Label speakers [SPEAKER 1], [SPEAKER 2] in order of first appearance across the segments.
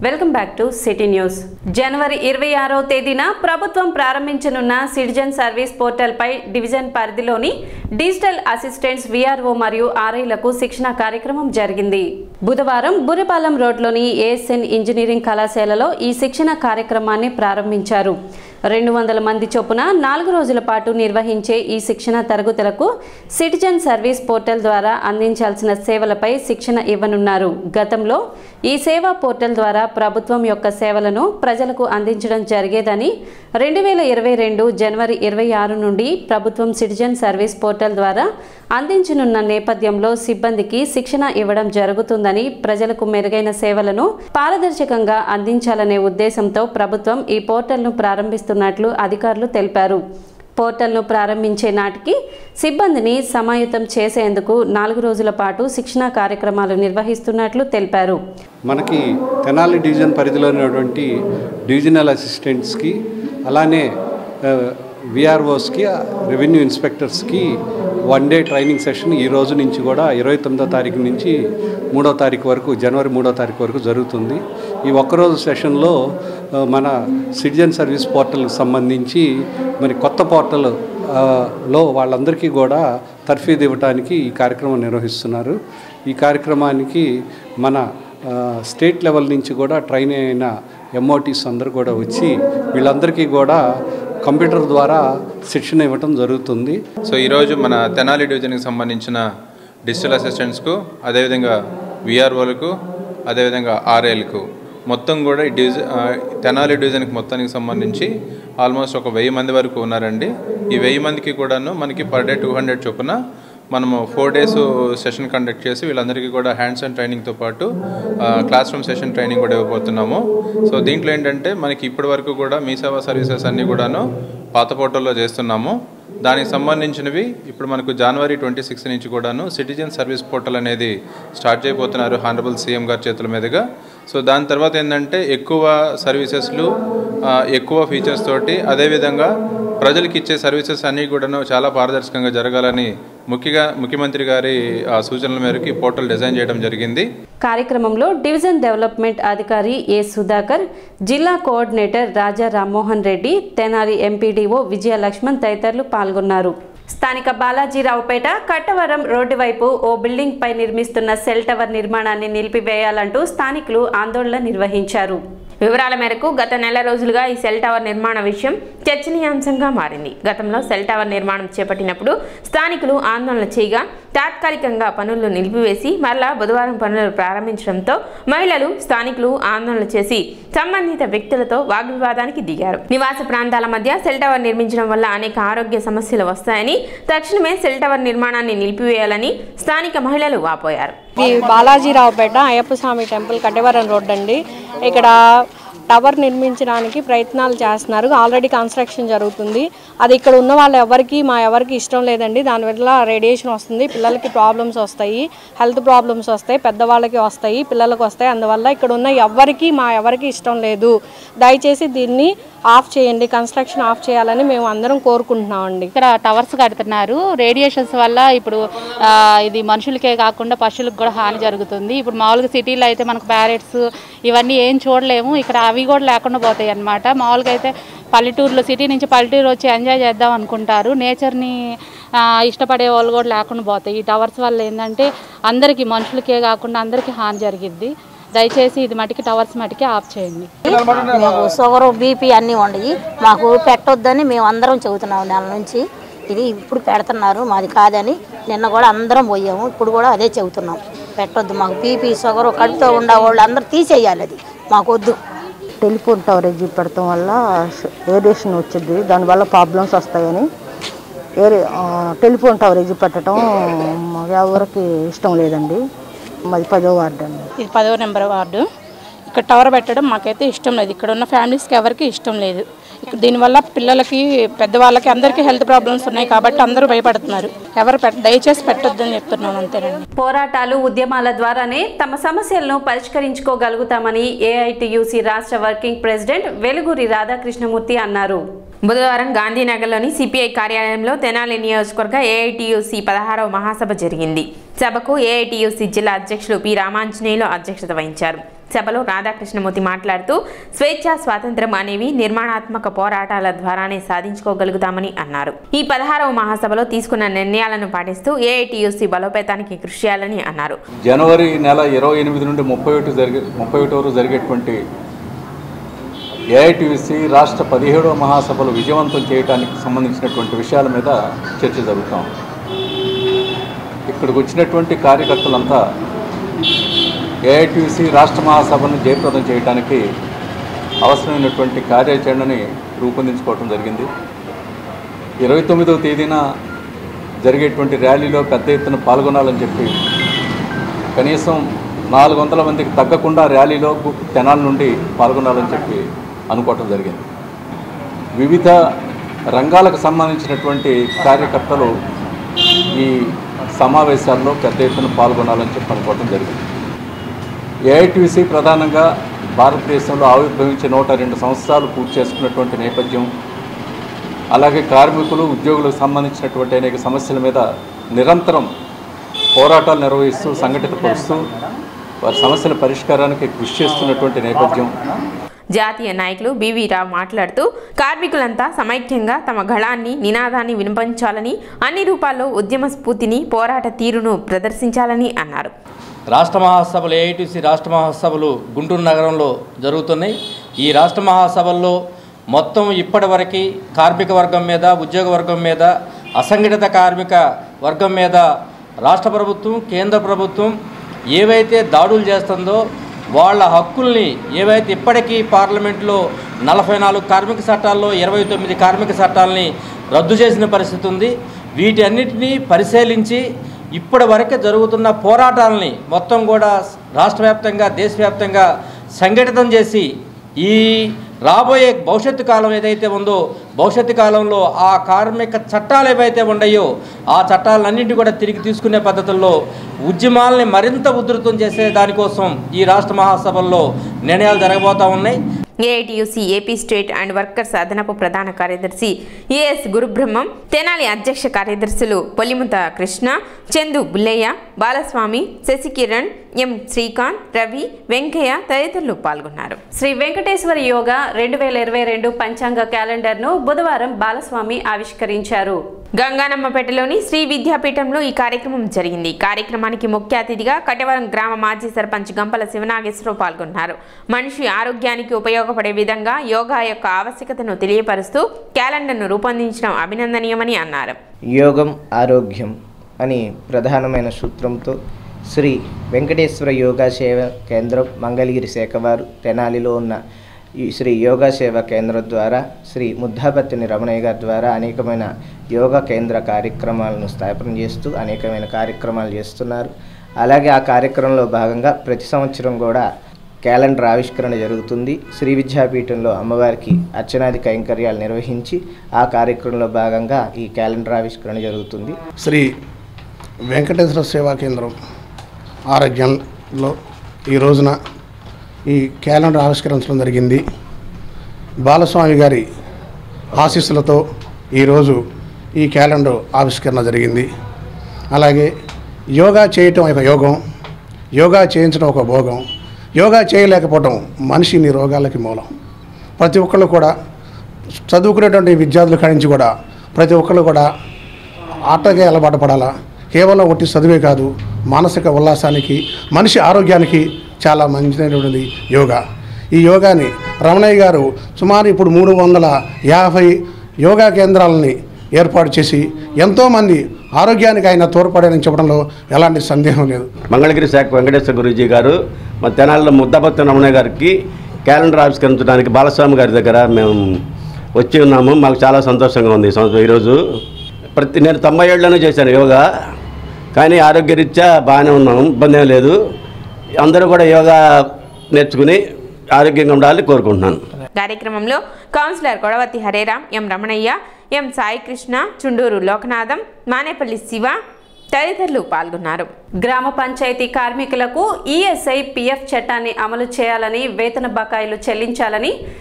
[SPEAKER 1] welcome back to city news జనవరి ఇరవై ఆరో తేదీన ప్రభుత్వం ప్రారంభించనున్న సిటిజన్ సర్వీస్ పోర్టల్పై డివిజన్ పరిధిలోని డిజిటల్ అసిస్టెంట్స్ విఆర్ఓ మరియు ఆర్ఐలకు శిక్షణ కార్యక్రమం జరిగింది బుధవారం బురిపాలెం రోడ్లోని ఏఎస్ఎన్ ఇంజనీరింగ్ కళాశాలలో ఈ శిక్షణ కార్యక్రమాన్ని ప్రారంభించారు రెండు వందల మంది చొప్పున నాలుగు రోజుల పాటు నిర్వహించే ఈ శిక్షణ తరగతులకు సిటిజన్ సర్వీస్ పోర్టల్ ద్వారా అందించాల్సిన సేవలపై శిక్షణ ఇవ్వనున్నారు గతంలో ఈ సేవా పోర్టల్ ద్వారా ప్రభుత్వం యొక్క సేవలను ప్రజలకు అందించడం జరిగేదని రెండు వేల ఇరవై రెండు జనవరి ఇరవై ఆరు నుండి ప్రభుత్వం సిటిజన్ సర్వీస్ పోర్టల్ ద్వారా అందించనున్న నేపథ్యంలో సిబ్బందికి శిక్షణ ఇవ్వడం జరుగుతుందని ప్రజలకు మెరుగైన సేవలను పారదర్శకంగా అందించాలనే ఉద్దేశంతో ప్రభుత్వం ఈ పోర్టల్ను ప్రారంభిస్తున్నట్లు అధికారులు తెలిపారు పోర్టల్ను ప్రారంభించే నాటికి సిబ్బందిని సమాయుతం చేసేందుకు నాలుగు రోజుల పాటు శిక్షణా కార్యక్రమాలు నిర్వహిస్తున్నట్లు తెలిపారు
[SPEAKER 2] మనకి తెనాలి డివిజన్ పరిధిలో ఉన్నటువంటి డివిజనల్ అసిస్టెంట్స్కి అలానే విఆర్ఓస్కి రెవెన్యూ ఇన్స్పెక్టర్స్కి వన్ డే ట్రైనింగ్ సెషన్ ఈ రోజు నుంచి కూడా ఇరవై తొమ్మిదో తారీఖు నుంచి మూడో తారీఖు వరకు జనవరి మూడో తారీఖు వరకు జరుగుతుంది ఈ ఒక్కరోజు సెషన్లో ఆ, మన సిటిజన్ సర్వీస్ పోర్టల్కి సంబంధించి మరి కొత్త పోర్టల్ ఆ, లో వాళ్ళందరికీ కూడా తర్ఫీదు ఇవ్వడానికి ఈ కార్యక్రమం నిర్వహిస్తున్నారు ఈ కార్యక్రమానికి మన ఆ, స్టేట్ లెవెల్ నుంచి కూడా ట్రైన్ అయిన ఎంఓటీస్ అందరూ కూడా వచ్చి వీళ్ళందరికీ కూడా కంప్యూటర్ ద్వారా శిక్షణ ఇవ్వటం జరుగుతుంది
[SPEAKER 3] సో ఈరోజు మన తెనాలి డివిజన్కి సంబంధించిన డిజిటల్ అసిస్టెంట్స్కు అదేవిధంగా విఆర్ఓలకు అదేవిధంగా ఆర్ఏలకు మొత్తం కూడా ఈ డివిజన్ ఆ, తెనాలి డివిజన్కి మొత్తానికి సంబంధించి ఆల్మోస్ట్ ఒక వెయ్యి మంది వరకు ఉన్నారండి ఈ వెయ్యి మందికి కూడాను మనకి పర్ డే టూ హండ్రెడ్ చొప్పున మనము ఫోర్ డేస్ సెషన్ కండక్ట్ చేసి వీళ్ళందరికీ కూడా హ్యాండ్స్ అండ్ ట్రైనింగ్తో పాటు క్లాస్ రూమ్ సెషన్ ట్రైనింగ్ కూడా ఇవ్వబోతున్నాము సో దీంట్లో ఏంటంటే మనకి ఇప్పటి వరకు కూడా మీ సేవా సర్వీసెస్ అన్నీ కూడాను పాత పోర్టల్లో చేస్తున్నాము దానికి సంబంధించినవి ఇప్పుడు మనకు జనవరి ట్వంటీ సిక్స్ నుంచి కూడాను సిటిజన్ సర్వీస్ పోర్టల్ అనేది స్టార్ట్ చేయబోతున్నారు హానరబుల్ సీఎం గారి చేతుల మీదుగా సో దాని తర్వాత ఏంటంటే ఎక్కువ సర్వీసెస్లు ఆ, ఎక్కువ ఫీచర్స్ తోటి అదేవిధంగా ప్రజలకు ఇచ్చే సర్వీసెస్ అన్నీ కూడాను చాలా పారదర్శకంగా జరగాలని ముఖ్యంగా ముఖ్యమంత్రి గారి ఆ, సూచనల మేరకు ఈ పోర్టల్ డిజైన్ చేయడం జరిగింది
[SPEAKER 1] కార్యక్రమంలో డివిజన్ డెవలప్మెంట్ అధికారి ఏ సుధాకర్ జిల్లా కోఆర్డినేటర్ రాజా రామ్మోహన్ రెడ్డి తెనాలి ఎంపీడీఓ విజయ లక్ష్మణ్ తదితరులు పాల్గొన్నారు స్థానిక బాలాజీరావుపేట కట్టవరం రోడ్డు వైపు ఓ బిల్డింగ్ పై నిర్మిస్తున్న సెల్ టవర్ నిర్మాణాన్ని నిలిపివేయాలంటూ స్థానికులు ఆందోళన నిర్వహించారు వివరాల మేరకు గత నెల రోజులుగా ఈ సెల్ టవర్ నిర్మాణ విషయం చర్చనీయాంశంగా మారింది గతంలో సెల్ టవర్ నిర్మాణం చేపట్టినప్పుడు స్థానికులు ఆందోళన చేయగా తాత్కాలికంగా పనులను నిలిపివేసి మరలా బుధవారం పనులు ప్రారంభించడంతో మహిళలు స్థానికులు ఆందోళన చేసి సంబంధిత వ్యక్తులతో వాగ్వివాదానికి దిగారు నివాస ప్రాంతాల మధ్య సెల్ టవర్ నిర్మించడం వల్ల అనేక ఆరోగ్య సమస్యలు వస్తాయని తక్షణమే సెల్ టవర్ నిర్మాణాన్ని నిలిపివేయాలని స్థానిక మహిళలు వాపోయారు
[SPEAKER 4] ఇది బాలాజీరావుపేట అయ్యప్ప స్వామి టెంపుల్ కట్టేవరం రోడ్ అండి ఇక్కడ టవర్ నిర్మించడానికి ప్రయత్నాలు చేస్తున్నారు ఆల్రెడీ కన్స్ట్రక్షన్ జరుగుతుంది అది ఇక్కడ ఉన్న వాళ్ళు ఎవరికి మా ఎవరికి ఇష్టం లేదండి దానివల్ల రేడియేషన్ వస్తుంది పిల్లలకి ప్రాబ్లమ్స్ వస్తాయి హెల్త్ ప్రాబ్లమ్స్ వస్తాయి పెద్దవాళ్ళకి వస్తాయి పిల్లలకు వస్తాయి అందువల్ల ఇక్కడ ఉన్న ఎవరికి మా ఎవరికి ఇష్టం లేదు దయచేసి దీన్ని ఆఫ్ చేయండి కన్స్ట్రక్షన్ ఆఫ్ చేయాలని మేము అందరం కోరుకుంటున్నామండి
[SPEAKER 5] ఇక్కడ టవర్స్ కడుతున్నారు రేడియేషన్స్ వల్ల ఇప్పుడు ఆ, ఇది మనుషులకే కాకుండా పశువులకు కూడా హాని జరుగుతుంది ఇప్పుడు మామూలుగా సిటీలో అయితే మనకు ప్యారెట్స్ ఇవన్నీ ఏం చూడలేము ఇక్కడ అవి కూడా లేకుండా పోతాయి అన్నమాట మామూలుగా అయితే పల్లెటూరులో సిటీ నుంచి పల్లెటూరు వచ్చి ఎంజాయ్ చేద్దాం అనుకుంటారు నేచర్ని ఆ, ఇష్టపడే వాళ్ళు కూడా లేకుండా పోతాయి ఈ టవర్స్ వల్ల ఏంటంటే అందరికీ మనుషులకే కాకుండా అందరికీ హాని జరిగిద్ది దయచేసి ఇది మటుకి టవర్స్ మటుకి ఆఫ్ చేయండి
[SPEAKER 6] మాకు షుగరు బీపీ అన్నీ ఉండయి మాకు పెట్టొద్దని మేము అందరం చెబుతున్నాం నెల నుంచి ఇది ఇప్పుడు పెడుతున్నారు మాది కాదని నిన్న కూడా అందరం పోయాము ఇప్పుడు కూడా అదే చెబుతున్నాం పెట్టొద్దు మాకు బీపీ షుగరు కడుపుతో ఉండే వాళ్ళు అందరూ తీసేయాలి అది మాకు వద్దు
[SPEAKER 7] టెలిఫోన్ కవరేజ్ పెడతాం వల్ల రేడియేషన్ వచ్చింది దానివల్ల ప్రాబ్లమ్స్ వస్తాయని ఏరే ఆ, టెలిఫోన్ కవరేజ్ పెట్టడం మాకు ఎవరికి ఇష్టం లేదండి మాది పదో వార్డు అండి
[SPEAKER 8] ఇది పదవ నెంబర్ వార్డు ఇక్కడ టవర్ పెట్టడం మాకైతే ఇష్టం లేదు ఇక్కడ ఉన్న ఫ్యామిలీస్కి ఎవరికి ఇష్టం లేదు ఇక్కడ దీనివల్ల పిల్లలకి పెద్దవాళ్ళకి అందరికీ హెల్త్ ప్రాబ్లమ్స్ ఉన్నాయి కాబట్టి అందరూ భయపడుతున్నారు ఎవరు పెట్ట దయచేసి పెట్టొద్దని చెప్తున్నాను అంతేనండి
[SPEAKER 1] పోరాటాలు ఉద్యమాల ద్వారానే తమ సమస్యలను పరిష్కరించుకోగలుగుతామని ఏఐటియుసి రాష్ట్ర వర్కింగ్ ప్రెసిడెంట్ వెలుగురి రాధాకృష్ణమూర్తి అన్నారు బుధవారం గాంధీనగర్లోని సిపిఐ కార్యాలయంలో తెనాలి నియోజకవర్గ ఏఐటియుసి పదహారవ మహాసభ జరిగింది సభకు ఏఐటియుసి జిల్లా అధ్యక్షులు పి రామాంజనేయులు అధ్యక్షత వహించారు సభలో రాధాకృష్ణమూర్తి మాట్లాడుతూ స్వేచ్ఛ స్వాతంత్రం అనేవి నిర్మాణాత్మక పోరాటాల ద్వారానే సాధించుకోగలుగుతామని అన్నారు ఈ పదహారవ మహాసభలో తీసుకున్న నిర్ణయాలను పాటిస్తూ ఏఐటియుసి బలోపేతానికి కృషి చేయాలని అన్నారు
[SPEAKER 9] జనవరి నెల ఇరవై ఎనిమిది నుండి ముప్పై ఒకటి జరిగే ముప్పై ఒకటి వరకు జరిగేటువంటి ఏఐటిసి రాష్ట్ర పదిహేడవ మహాసభలు విజయవంతం చేయడానికి సంబంధించినటువంటి విషయాల మీద చర్చ జరుగుతాం ఇక్కడికి వచ్చినటువంటి కార్యకర్తలంతా ఏఐటిసి రాష్ట్ర మహాసభను జయప్రదం చేయడానికి అవసరమైనటువంటి కార్యాచరణని రూపొందించుకోవటం జరిగింది ఇరవై తొమ్మిదవ తేదీన జరిగేటువంటి ర్యాలీలో పెద్ద ఎత్తున పాల్గొనాలని చెప్పి కనీసం నాలుగు వందల మందికి తగ్గకుండా ర్యాలీలో గు- తెనాల నుండి పాల్గొనాలని చెప్పి అనుకోవటం జరిగింది వివిధ రంగాలకు సంబంధించినటువంటి కార్యకర్తలు ఈ సమావేశాల్లో పెద్ద ఎత్తున పాల్గొనాలని చెప్పి అనుకోవటం జరిగింది ఏఐటీసీ ప్రధానంగా భారతదేశంలో ఆవిర్భవించి నూట రెండు సంవత్సరాలు పూర్తి చేసుకున్నటువంటి నేపథ్యం అలాగే కార్మికులు ఉద్యోగులకు సంబంధించినటువంటి అనేక సమస్యల మీద నిరంతరం పోరాటాలు నిర్వహిస్తూ సంఘటితపరుస్తూ వారి సమస్యల పరిష్కారానికి కృషి చేస్తున్నటువంటి నేపథ్యం
[SPEAKER 1] జాతీయ నాయకులు బివి రావు మాట్లాడుతూ కార్మికులంతా సమైక్యంగా తమ గళాన్ని నినాదాన్ని వినిపించాలని అన్ని రూపాల్లో ఉద్యమ స్ఫూర్తిని పోరాట తీరును ప్రదర్శించాలని అన్నారు
[SPEAKER 10] రాష్ట్ర మహాసభలు ఏఐటీసీ రాష్ట్ర మహాసభలు గుంటూరు నగరంలో జరుగుతున్నాయి ఈ రాష్ట్ర మహాసభల్లో మొత్తం ఇప్పటివరకు కార్మిక వర్గం మీద ఉద్యోగ వర్గం మీద అసంఘటిత కార్మిక వర్గం మీద రాష్ట్ర ప్రభుత్వం కేంద్ర ప్రభుత్వం ఏవైతే దాడులు చేస్తుందో వాళ్ళ హక్కుల్ని ఏవైతే ఇప్పటికీ పార్లమెంట్లో నలభై నాలుగు కార్మిక చట్టాల్లో ఇరవై తొమ్మిది కార్మిక చట్టాలని రద్దు చేసిన పరిస్థితి ఉంది వీటి అన్నిటినీ పరిశీలించి ఇప్పటి వరకు జరుగుతున్న పోరాటాలని మొత్తం కూడా రాష్ట్ర వ్యాప్తంగా దేశవ్యాప్తంగా సంఘటితం చేసి ఈ రాబోయే భవిష్యత్తు కాలం ఏదైతే ఉందో భవిష్యత్తు కాలంలో ఆ కార్మిక చట్టాలు ఏవైతే ఉన్నాయో ఆ చట్టాలన్నింటి కూడా తిరిగి తీసుకునే పద్ధతుల్లో ఉద్యమాలని మరింత ఉధృతం చేసే దానికోసం ఈ రాష్ట్ర మహాసభల్లో నిర్ణయాలు జరగబోతూ ఉన్నాయి
[SPEAKER 1] AITUC AP state and workers అదనపు ప్రధాన కార్యదర్శి ఏఎస్ గురుబ్రహ్మం తెనాలి అధ్యక్ష కార్యదర్శులు పొలిముత కృష్ణ చందు బుల్లయ్య బాలస్వామి శశికిరణ్ ఎం శ్రీకాంత్ రవి వెంకయ్య తదితరులు పాల్గొన్నారు శ్రీ వెంకటేశ్వర యోగా రెండు వేల ఇరవై రెండు పంచాంగ క్యాలెండర్ను బుధవారం బాలస్వామి ఆవిష్కరించారు గంగానమ్మపేటలోని శ్రీ విద్యాపీఠంలో ఈ కార్యక్రమం జరిగింది కార్యక్రమానికి ముఖ్య అతిథిగా కటవరం గ్రామ మాజీ సర్పంచ్ గంపల శివనాగేశ్వరరావు పాల్గొన్నారు మనిషి ఆరోగ్యానికి ఉపయోగపడే విధంగా యోగా యొక్క ఆవశ్యకతను తెలియపరుస్తూ క్యాలెండర్ను రూపొందించడం అభినందనీయమని అన్నారు
[SPEAKER 11] యోగం ఆరోగ్యం అని ప్రధానమైన సూత్రంతో శ్రీ వెంకటేశ్వర యోగా సేవ కేంద్రం మంగళగిరి శాఖ వారు తెనాలిలో ఉన్న ఈ శ్రీ యోగా సేవ కేంద్రం ద్వారా శ్రీ ముద్దాపత్తిని రమణయ్య గారి ద్వారా అనేకమైన యోగా కేంద్ర కార్యక్రమాలను స్థాపన చేస్తూ అనేకమైన కార్యక్రమాలు చేస్తున్నారు అలాగే ఆ కార్యక్రమంలో భాగంగా ప్రతి సంవత్సరం కూడా క్యాలెండర్ ఆవిష్కరణ జరుగుతుంది శ్రీ విద్యాపీఠంలో అమ్మవారికి అర్చనాది కైంకర్యాలు నిర్వహించి ఆ కార్యక్రమంలో భాగంగా ఈ క్యాలెండర్ ఆవిష్కరణ జరుగుతుంది
[SPEAKER 12] శ్రీ వెంకటేశ్వర సేవా కేంద్రం ఆరోగ్యంలో ఈ రోజున ఈ క్యాలెండర్ ఆవిష్కరించడం జరిగింది బాలస్వామి గారి ఆశీస్సులతో ఈరోజు ఈ క్యాలెండర్ ఆవిష్కరణ జరిగింది అలాగే యోగా చేయటం ఒక యోగం యోగా చేయించడం ఒక భోగం యోగా చేయలేకపోవటం మనిషిని రోగాలకి మూలం ప్రతి ఒక్కళ్ళు కూడా చదువుకునేటువంటి విద్యార్థుల కాడి నుంచి కూడా ప్రతి ఒక్కళ్ళు కూడా ఆటకే అలవాటు పడాలా కేవలం ఒట్టి చదువే కాదు మానసిక ఉల్లాసానికి మనిషి ఆరోగ్యానికి చాలా మంచిదైనటువంటిది యోగా ఈ యోగాని రమణయ్య గారు సుమారు ఇప్పుడు మూడు వందల యాభై యోగా కేంద్రాలని ఏర్పాటు చేసి ఎంతోమంది ఆరోగ్యానికి ఆయన తోడ్పడారని చెప్పడంలో ఎలాంటి సందేహం లేదు
[SPEAKER 13] మంగళగిరి శాఖ వెంకటేశ్వర గురూజీ గారు మా తెనాలిలో ముద్దపత్తి రమణ గారికి క్యాలెండర్ ఆవిష్కరించడానికి బాలస్వామి గారి దగ్గర మేము వచ్చి ఉన్నాము మాకు చాలా సంతోషంగా ఉంది ఈ సంవత్సరం ఈరోజు ప్రతి నేను తొంభై ఏళ్ళలోనే చేశాను యోగా కానీ ఆరోగ్యరీత్యా బాగానే ఉన్నాము ఇబ్బంది ఏం లేదు అందరూ కూడా యోగా నేర్చుకుని ఆరోగ్యంగా ఉండాలని కోరుకుంటున్నాను
[SPEAKER 1] కార్యక్రమంలో councillor Kodavati Hareram M Ramanaiah M Saikrishna Chunduru Lokanatham Manepalli Siva తదితరులు పాల్గొన్నారు గ్రామ పంచాయతీ కార్మికులకు ఈఎస్ఐ పిఎఫ్ చట్టాన్ని అమలు చేయాలని వేతన బకాయిలు చెల్లించాలని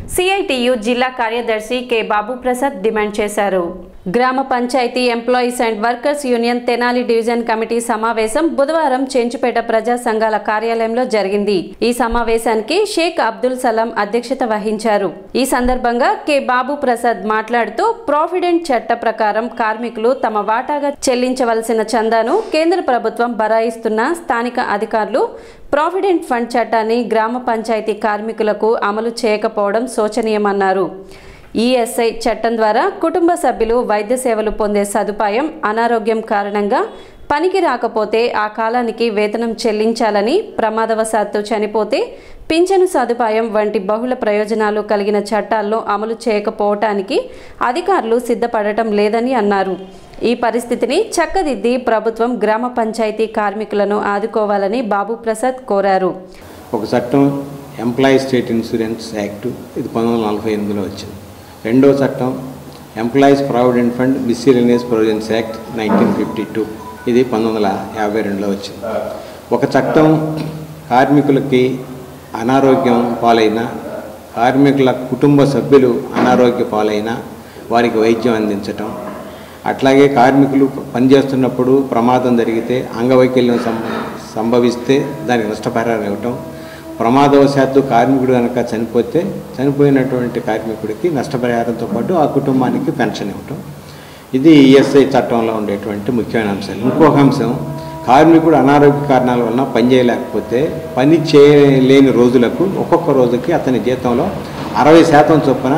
[SPEAKER 1] సిఐటియు జిల్లా కార్యదర్శి కె బాబు ప్రసాద్ డిమాండ్ చేశారు గ్రామ panchayat employees and workers union Tenali division committee సమావేశం బుధవారం చెంచుపేట ప్రజా సంఘాల కార్యాలయంలో జరిగింది ఈ సమావేశానికి షేక్ అబ్దుల్ సలాం అధ్యక్షత వహించారు ఈ సందర్భంగా కె బాబు ప్రసాద్ మాట్లాడుతూ ప్రావిడెంట్ చట్ట ప్రకారం కార్మికులు తమ వాటాగా చెల్లించవలసిన చందాను కేంద్ర ప్రభుత్వం బరాయిస్తున్న స్థానిక అధికారులు ప్రావిడెంట్ ఫండ్ చట్టాన్ని గ్రామ పంచాయతీ కార్మికులకు అమలు చేయకపోవడం శోచనీయమన్నారు ఈఎస్ఐ చట్టం ద్వారా కుటుంబ సభ్యులు వైద్య సేవలు పొందే సదుపాయం అనారోగ్యం కారణంగా పనికి రాకపోతే ఆ కాలానికి వేతనం చెల్లించాలని ప్రమాదవశాత్తు చనిపోతే పింఛను సదుపాయం వంటి బహుళ ప్రయోజనాలు కలిగిన చట్టాలను అమలు చేయకపోవటానికి అధికారులు సిద్ధపడటం లేదని అన్నారు ఈ పరిస్థితిని చక్కదిద్ది ప్రభుత్వం గ్రామ పంచాయతీ కార్మికులను ఆదుకోవాలని బాబు ప్రసాద్ కోరారు
[SPEAKER 14] ఒక చట్టం ఎంప్లాయీ స్టేట్ ఇన్సూరెన్స్ యాక్ట్ ఇది పంతొమ్మిది వందల నలభై ఎనిమిదిలో వచ్చింది రెండో చట్టం employees provident fund miscellaneous provisions act nineteen fifty two ఇది పంతొమ్మిది వందల యాభై రెండులో వచ్చింది ఒక చట్టం కార్మికులకి అనారోగ్యం పాలైన కార్మికుల కుటుంబ సభ్యులు అనారోగ్య పాలైన వారికి వైద్యం అందించటం అట్లాగే కార్మికులు పనిచేస్తున్నప్పుడు ప్రమాదం జరిగితే అంగవైకల్యం సం సంభవిస్తే దానికి నష్టపరిహారం ఇవ్వటం ప్రమాదవశాత్తు కార్మికుడు కనుక చనిపోతే చనిపోయినటువంటి కార్మికుడికి నష్టపరిహారంతో పాటు ఆ కుటుంబానికి పెన్షన్ ఇవ్వటం ఇది ఈఎస్ఐ చట్టంలో ఉండేటువంటి ముఖ్యమైన అంశాలు ఇంకొక అంశం కార్మికుడు అనారోగ్య కారణాల వలన పని చేయలేకపోతే పని చేయలేని రోజులకు ఒక్కొక్క రోజుకి అతని జీతంలో అరవై శాతం చొప్పున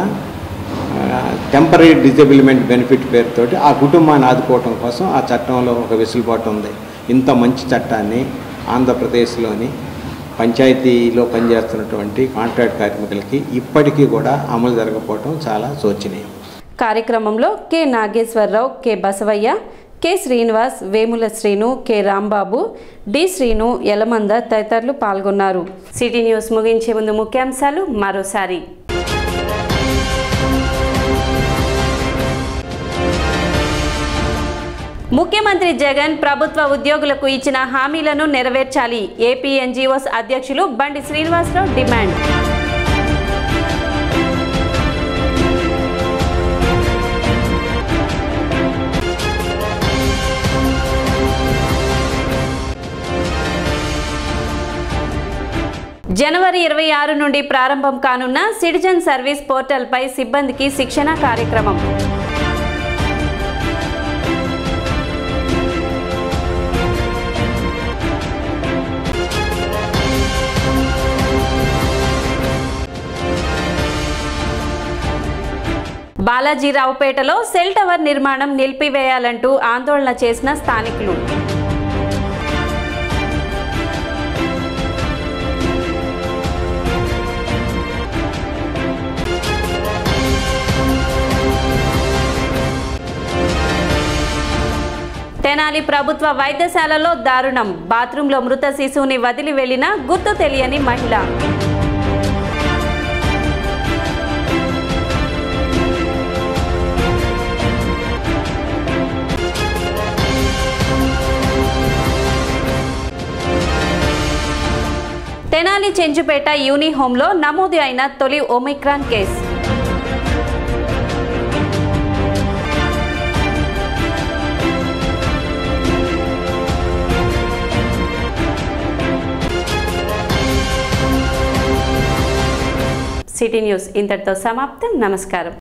[SPEAKER 14] టెంపరీ డిజబిలిమెంట్ బెనిఫిట్ పేరుతోటి ఆ కుటుంబాన్ని ఆదుకోవటం కోసం ఆ చట్టంలో ఒక వెసులుబాటు ఉంది ఇంత మంచి చట్టాన్ని ఆంధ్రప్రదేశ్లోని పంచాయతీలో పనిచేస్తున్నటువంటి కాంట్రాక్ట్ కార్మికులకి ఇప్పటికీ కూడా అమలు జరగకపోవటం చాలా శోచనీయం
[SPEAKER 1] కార్యక్రమంలో K Nageswara Rao K Basavaiah K Srinivas Vemula Srinu K Rambabu D Srinu Yalamanda తదితరులు పాల్గొన్నారు సిటీ న్యూస్ ముగించే ముందు ముఖ్యాంశాలు మరోసారి ముఖ్యమంత్రి జగన్ ప్రభుత్వ ఉద్యోగులకు ఇచ్చిన హామీలను నెరవేర్చాలి ఏపీ ఎన్జీఓస్ అధ్యక్షులు బండి శ్రీనివాసరావు డిమాండ్ జనవరి ఇరవై ఆరు నుండి ప్రారంభం కానున్న సిటిజన్ సర్వీస్ పోర్టల్పై సిబ్బందికి శిక్షణ కార్యక్రమం బాలాజీరావుపేటలో సెల్ టవర్ నిర్మాణం నిలిపివేయాలంటూ ఆందోళన చేసిన స్థానికులు తెనాలి ప్రభుత్వ వైద్యశాలలో దారుణం బాత్రూంలో మృత శిశువుని వదిలి వెళ్లిన గుర్తు తెలియని మహిళ తెనాలి చెంచుపేట యూని హోంలో నమోదు అయిన తొలి ఒమిక్రాన్ కేసు సిటీ న్యూస్ ఇంతటితో సమాప్తం నమస్కారం